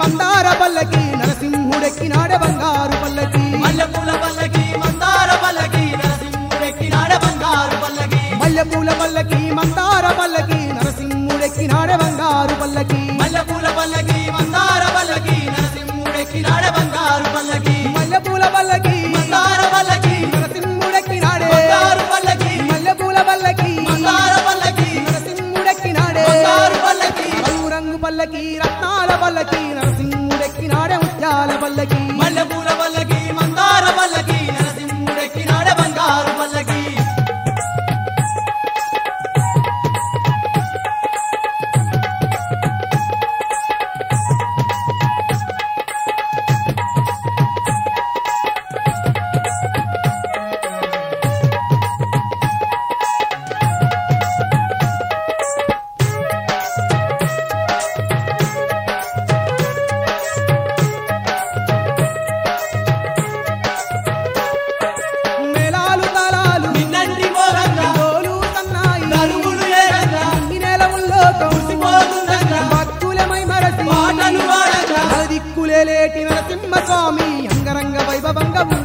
మందార పల్లకి నరసింహుడెక్కినాడే బంగారు పల్లకి మల్లెపూల పల్లకి మందార పల్లకి నరసింహుడెక్కినాడ బంగారు పల్లకి మల్లెపూల పల్లకి మందార పల్లకి నరసింహుడెక్కినాడే బంగారు పల్లకి మల్లెపూల పల్లకి మందార పల్లకి నరసింహుడెక్కినాడ బంగారు పల్లకి మల్లెపూల పల్లకి మందార పల్లకి నరసింహుడెక్కినాడే బంగారు పల్లకి మల్లెపూల పల్లకి మందార పల్లకి నరసింహుడెక్కినాడే బంగారు పల్లకి రంగు రంగు పల్లకి రత్నాల పల్లకి నరసింహుడెక్కినాడే ముత్యాల పల్లకి మల్లెపూల పల్లకి మందార పల్లకి నరసింహుడెక్కినాడ బంగారు పల్లకి మేళాలు తాళాలు నిన్నంటి మోహంగా డోలు సన్నాయి నరువులు ఏరంగా ఈ నెల ఉల్లోకం మురిసిపోతుండగా భక్తులమై మరసి పాటలు పాడంగా దిక్కులే లేటి నరసింహ స్వామి అంగరంగ వైభవంగా